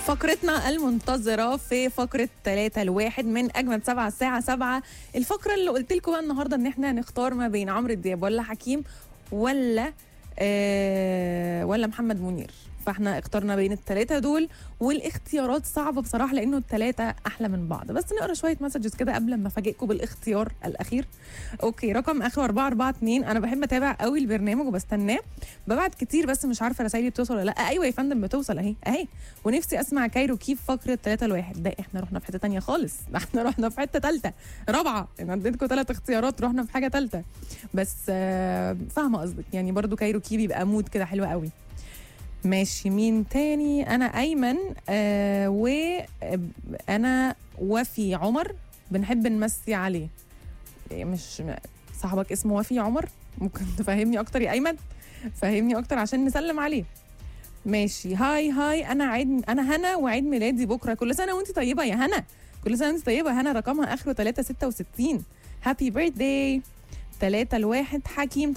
فقرتنا المنتظرة في فقرة 3 الواحد من أجمل سبعة الساعة سبعة الفقرة اللي قلت لكم بقى النهاردة إن إحنا نختار ما بين عمرو دياب ولا حكيم ولا آه ولا محمد منير فاحنا اخترنا بين الثلاثة دول والاختيارات صعبة بصراحة لأنه الثلاثة أحلى من بعض بس نقرا شوية مسجز كده قبل ما أفاجئكم بالاختيار الأخير أوكي رقم آخره 442 أنا بحب أتابع قوي البرنامج وبستناه ببعت كتير بس مش عارفة رسايلي بتوصل ولا لأ أيوة يا فندم بتوصل أهي أهي ونفسي أسمع كايرو كيف فقرة 3 الواحد ده إحنا رحنا في حتة تانية خالص ده إحنا رحنا في حتة تالتة رابعة أنا اديتكم ثلاث اختيارات رحنا في حاجة تالتة بس آه، فاهمة قصدك يعني برضو كايرو كي بيبقى مود كده حلو قوي ماشي مين تاني انا ايمن آه وانا وفي عمر بنحب نمسي عليه إيه مش صاحبك اسمه وفي عمر ممكن تفهمني اكتر يا ايمن فهمني اكتر عشان نسلم عليه ماشي هاي هاي انا عيد انا هنا وعيد ميلادي بكره كل سنه وانت طيبه يا هنا كل سنه وانت طيبه هنا رقمها اخره 366 هابي بيرثداي 3 الواحد حكيم